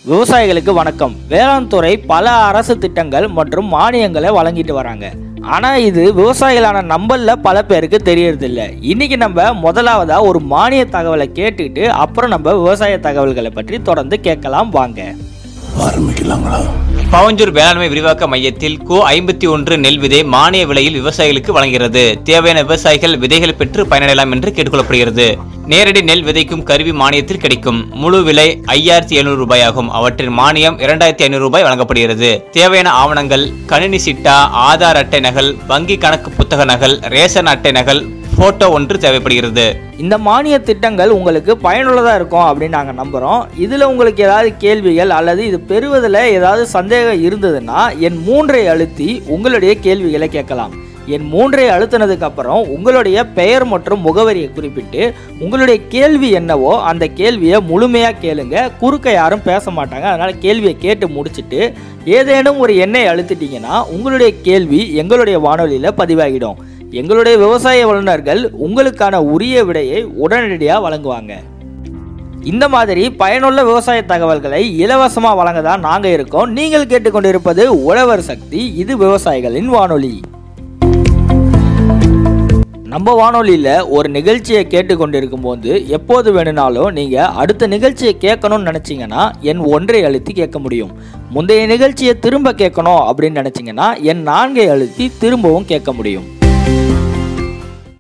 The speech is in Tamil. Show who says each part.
Speaker 1: விவசாயிகளுக்கு வணக்கம் வேளாண் துறை பல அரசு திட்டங்கள் மற்றும் மானியங்களை வழங்கிட்டு வராங்க ஆனா இது விவசாயிகளான நம்மள பல பேருக்கு தெரியறதில்ல இன்னைக்கு நம்ம முதலாவதா ஒரு மானிய தகவலை கேட்டுட்டு அப்புறம் நம்ம விவசாய தகவல்களை பற்றி தொடர்ந்து கேட்கலாம் வாங்க
Speaker 2: ஆரம்பிக்கலாங்களா
Speaker 3: பவஞ்சூர் வேளாண்மை விரிவாக்க மையத்தில் கோ ஐம்பத்தி ஒன்று நெல் விதை மானிய விலையில் விவசாயிகளுக்கு வழங்குகிறது தேவையான விவசாயிகள் விதைகள் பெற்று பயனடையலாம் என்று கேட்டுக்கொள்ளப்படுகிறது நேரடி நெல் விதைக்கும் கருவி மானியத்தில் கிடைக்கும் முழு விலை ஐயாயிரத்தி எழுநூறு ரூபாய் ஆகும் அவற்றின் மானியம் இரண்டாயிரத்தி ஐநூறு ரூபாய் வழங்கப்படுகிறது தேவையான ஆவணங்கள் கணினி சிட்டா ஆதார் அட்டை நகல் வங்கி கணக்கு புத்தக நகல் ரேஷன் அட்டை நகல் போட்டோ ஒன்று தேவைப்படுகிறது
Speaker 1: இந்த மானிய திட்டங்கள் உங்களுக்கு பயனுள்ளதாக இருக்கும் அப்படின்னு நாங்கள் நம்புகிறோம் இதில் உங்களுக்கு ஏதாவது கேள்விகள் அல்லது இது பெறுவதில் ஏதாவது சந்தேகம் இருந்ததுன்னா என் மூன்றை அழுத்தி உங்களுடைய கேள்விகளை கேட்கலாம் என் மூன்றை அழுத்தினதுக்கு அப்புறம் உங்களுடைய பெயர் மற்றும் முகவரியை குறிப்பிட்டு உங்களுடைய கேள்வி என்னவோ அந்த கேள்வியை முழுமையாக கேளுங்க குறுக்க யாரும் பேச மாட்டாங்க அதனால் கேள்வியை கேட்டு முடிச்சிட்டு ஏதேனும் ஒரு எண்ணை அழுத்திட்டீங்கன்னா உங்களுடைய கேள்வி எங்களுடைய வானொலியில் பதிவாகிடும் எங்களுடைய விவசாய வல்லுநர்கள் உங்களுக்கான உரிய விடையை உடனடியாக வழங்குவாங்க இந்த மாதிரி பயனுள்ள விவசாய தகவல்களை இலவசமாக வழங்க தான் நாங்கள் இருக்கோம் நீங்கள் கேட்டுக்கொண்டிருப்பது உழவர் சக்தி இது விவசாயிகளின் வானொலி நம்ம வானொலியில் ஒரு நிகழ்ச்சியை கேட்டுக்கொண்டிருக்கும் போது எப்போது வேணும்னாலும் நீங்கள் அடுத்த நிகழ்ச்சியை கேட்கணும்னு நினச்சிங்கன்னா என் ஒன்றை அழுத்தி கேட்க முடியும் முந்தைய நிகழ்ச்சியை திரும்ப கேட்கணும் அப்படின்னு நினச்சிங்கன்னா என் நான்கை அழுத்தி திரும்பவும் கேட்க முடியும்